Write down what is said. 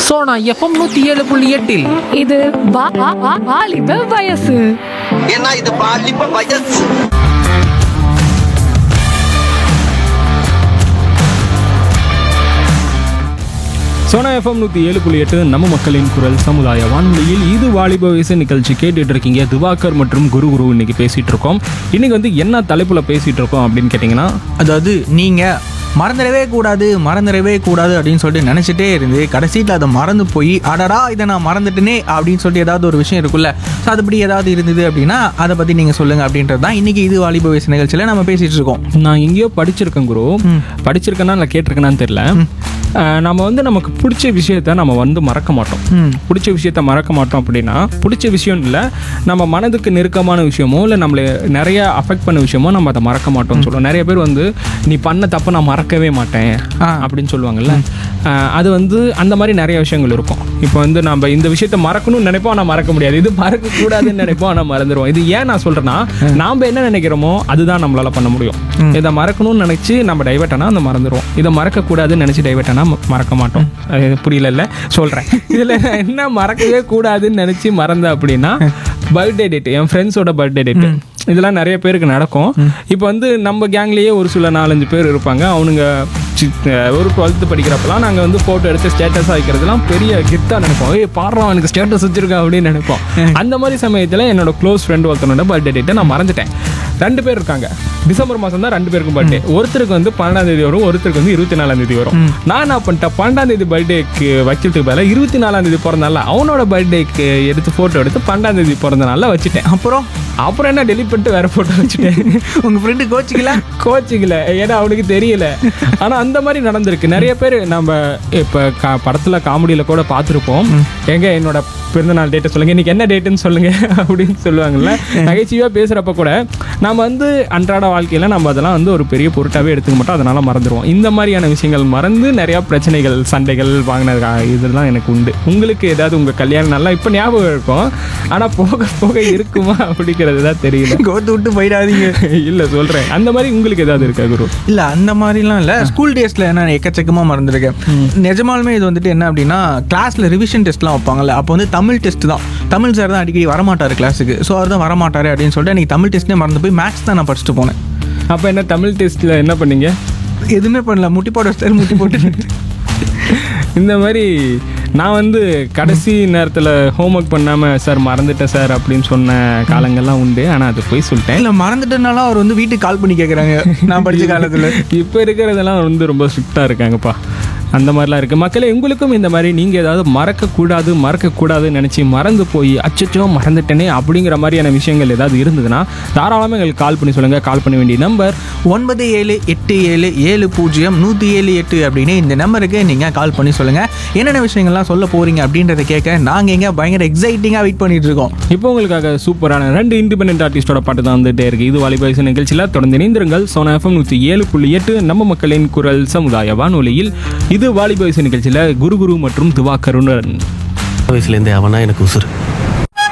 Sona FM நூத்தி ஏழு புள்ளி எட்டில் இது வா- வா- வா- வாலிப வயசு ஏன்னா இது பாலிப்ப வயசு சோனா எஃப்எம் நூற்றி ஏழு புள்ளி எட்டு நம்ம மக்களின் குரல் சமுதாய வானொலியில் இது வாலிப வயசு நிகழ்ச்சி கேட்டுட்டு இருக்கீங்க திவாகர் மற்றும் குரு குரு இன்னைக்கு பேசிட்டு இருக்கோம் இன்னைக்கு வந்து என்ன தலைப்புல பேசிட்டு இருக்கோம் அப்படின்னு கேட்டிங்கன்னா அதாவது நீங்கள் மறந்துடவே கூடாது மறந்துடவே கூடாது அப்படின்னு சொல்லிட்டு நினச்சிட்டே இருந்து கடைசியில் அதை மறந்து போய் அடடா இதை நான் மறந்துட்டேனே அப்படின்னு சொல்லிட்டு ஏதாவது ஒரு விஷயம் இருக்குல்ல ஸோ அதுபடி ஏதாவது இருந்தது அப்படின்னா அதை பற்றி நீங்கள் சொல்லுங்கள் அப்படின்றது தான் இன்றைக்கி இது வாலிப வயசு நிகழ்ச்சியில் நம்ம பேசிகிட்டு இருக்கோம் நான் எங்கேயோ படிச்சிருக்கேன் குரு படிச்சிருக்கேன்னா இல்லை கேட்டிருக்கேனான்னு தெரியல அஹ் நம்ம வந்து நமக்கு பிடிச்ச விஷயத்த நம்ம வந்து மறக்க மாட்டோம் பிடிச்ச விஷயத்த மறக்க மாட்டோம் அப்படின்னா பிடிச்ச விஷயம் இல்லை நம்ம மனதுக்கு நெருக்கமான விஷயமோ இல்லை நம்மளை நிறைய அஃபெக்ட் பண்ண விஷயமோ நம்ம அதை மறக்க மாட்டோம்னு சொல்லுவோம் நிறைய பேர் வந்து நீ பண்ண தப்பை நான் மறக்கவே மாட்டேன் அப்படின்னு சொல்லுவாங்கல்ல அஹ் அது வந்து அந்த மாதிரி நிறைய விஷயங்கள் இருக்கும் இப்போ வந்து நம்ம இந்த விஷயத்த மறக்கணும்னு நினைப்போம் ஆனால் மறக்க முடியாது இது மறக்க கூடாதுன்னு நினைப்போம் ஆனால் மறந்துடுவோம் இது ஏன் நான் சொல்றேன்னா நாம என்ன நினைக்கிறோமோ அதுதான் நம்மளால பண்ண முடியும் இதை மறக்கணும்னு நினைச்சு நம்ம டைவர்ட் ஆனா அந்த மறந்துடுவோம் இதை மறக்க கூடாதுன்னு நினைச்சு டைவர்ட் ஆனா ம- மறக்க மாட்டோம் அது புரியல சொல்றேன் இதுல நான் என்ன மறக்கவே கூடாதுன்னு நினைச்சு மறந்த அப்படின்னா பர்த்டே டேட் என் ஃப்ரெண்ட்ஸோட பர்த்டே டேட் இதெல்லாம் நிறைய பேருக்கு நடக்கும் இப்போ வந்து நம்ம கேங்லேயே ஒரு சில நாலஞ்சு பேர் இருப்பாங்க அவனுங்க சி- அஹ் ஒரு டுவெல்த்து படிக்கிறப்பலாம் நாங்கள் வந்து ஃபோட்டோ எடுத்து ஸ்டேட்டஸாக வைக்கிறதுலாம் பெரிய கிஃப்டாக நினைப்போம் ஏய் பாடுறோம் எனக்கு ஸ்டேட்டஸ் வச்சிருக்கேன் அப்படின்னு நினைப்போம் அந்த மாதிரி சமயத்தில் என்னோட க்ளோஸ் ஃப்ரெண்ட் ஒருத்தனோட பர்த்டே டேட்டை நான் மறந்துட்டேன் ரெண்டு பேர் இருக்காங்க டிசம்பர் மாதம் தான் ரெண்டு பேருக்கும் பர்த்டே ஒருத்தருக்கு வந்து பன்னெண்டாம் தேதி வரும் ஒருத்தருக்கு வந்து இருபத்தி நாலாம் தேதி வரும் நான் என்ன பண்ணிட்டேன் பன்னெண்டாம் தேதி பர்த்டேக்கு வைக்கிறதுக்கு பதிலாக இருபத்தி நாலாம் தேதி பிறந்தனால அவனோட பர்த்டேக்கு எடுத்து ஃபோட்டோ எடுத்து பன்னெண்டாம் தேதி பிறந்தனால வச்சுட்டேன் அப்புறம் அப்புறம் என்ன டெலிட் பண்ணிட்டு வேற ஃபோட்டோ வச்சுட்டேன் உங்கள் ஃப்ரெண்டு கோச்சிக்கல கோச்சிக்கல ஏன்னா அவனுக்கு தெரியல ஆனா அந்த மாதிரி நடந்திருக்கு நிறைய பேர் நம்ம இப்ப கா- படத்துல காமெடியில கூட பார்த்துருப்போம் எங்க என்னோட பிறந்தநாள் டேட்டை சொல்லுங்க இன்னைக்கு என்ன டேட்டுன்னு சொல்லுங்க அப்படின்னு சொல்லுவாங்கல்ல நகைச்சுவையா பேசுறப்ப கூட நம்ம வந்து அன்றாட வாழ்க்கையில நம்ம அதெல்லாம் வந்து ஒரு பெரிய பொருட்டாவே எடுத்துக்க மாட்டோம் அதனால மறந்துடுவோம் இந்த மாதிரியான விஷயங்கள் மறந்து நிறைய பிரச்சனைகள் சண்டைகள் வாங்கினது இதெல்லாம் எனக்கு உண்டு உங்களுக்கு ஏதாவது உங்க கல்யாணம் நல்லா இப்ப ஞாபகம் இருக்கும் ஆனா போக போக இருக்குமா அப்படிங்கிறது தான் தெரியல கோத்து விட்டு போயிடாதீங்க இல்ல சொல்றேன் அந்த மாதிரி உங்களுக்கு ஏதாவது இருக்கா குரு இல்லை அந்த மாதிரிலாம் இல்லை ஸ்கூல் டேஸில் என்ன எக்கச்சக்கமாக மறந்துருக்கேன் நிஜமாலுமே இது வந்துட்டு என்ன அப்படின்னா கிளாஸில் ரிவிஷன் டெஸ்ட்லாம் வைப்பாங்கல்ல அப்போ வந்து தமிழ் டெஸ்ட் தான் தமிழ் சார் தான் அடிக்கடி வரமாட்டார் கிளாஸுக்கு ஸோ அவர் தான் வரமாட்டார் அப்படின்னு சொல்லிட்டு எனக்கு தமிழ் டெஸ்ட்டே மறந்து போய் மேக்ஸ் தான் நான் படிச்சுட்டு போனேன் அப்ப என்ன தமிழ் டெஸ்ட்ல என்ன பண்ணீங்க எதுவுமே பண்ணல முட்டி போட வச்சாரு முட்டி போட்டு இந்த மாதிரி நான் வந்து கடைசி நேரத்தில் ஹோம்ஒர்க் பண்ணாமல் சார் மறந்துட்டேன் சார் அப்படின்னு சொன்ன காலங்கள்லாம் உண்டு ஆனால் அது போய் சொல்லிட்டேன் இல்லை மறந்துட்டனால அவர் வந்து வீட்டுக்கு கால் பண்ணி கேட்குறாங்க நான் படித்த காலத்தில் இப்போ இருக்கிறதெல்லாம் வந்து ரொம்ப ஸ்ட்ரிக்டாக இருக்காங்கப்பா அந்த மாதிரிலாம் இருக்குது மக்களே உங்களுக்கும் இந்த மாதிரி நீங்கள் ஏதாவது மறக்கக்கூடாது மறக்கக்கூடாதுன்னு நினச்சி மறந்து போய் அச்சச்சோ மறந்துட்டேனே அப்படிங்கிற மாதிரியான விஷயங்கள் ஏதாவது இருந்ததுன்னா தாராளமாக எங்களுக்கு கால் பண்ணி சொல்லுங்கள் கால் பண்ண வேண்டிய நம்பர் ஒன்பது ஏழு எட்டு ஏழு ஏழு பூஜ்ஜியம் நூற்றி ஏழு எட்டு அப்படின்னு இந்த நம்பருக்கு நீங்கள் கால் பண்ணி சொல்லுங்கள் என்னென்ன விஷயங்கள்லாம் சொல்ல போகிறீங்க அப்படின்றத கேட்க நாங்கள் எங்கே பயங்கர எக்ஸைட்டிங்காக வெயிட் பண்ணிட்டு இருக்கோம் இப்போ உங்களுக்காக சூப்பரான ரெண்டு இண்டிபெண்டன்ட் ஆர்டிஸ்டோட பாட்டு தான் வந்துட்டே இருக்கு இது வாலிபாய்ஸ் நிகழ்ச்சியில் தொடர்ந்து இணைந்திருங்கள் சோனா எஃப்எம் நூற்றி ஏழு புள்ளி எட்டு நம்ம மக்களின் குரல் சமுதாய வானொலியில் இது வாலிபாய்ஸ் நிகழ்ச்சியில் குரு குரு மற்றும் திவாகருடன் வயசுலேருந்தே அவனா எனக்கு உசுறு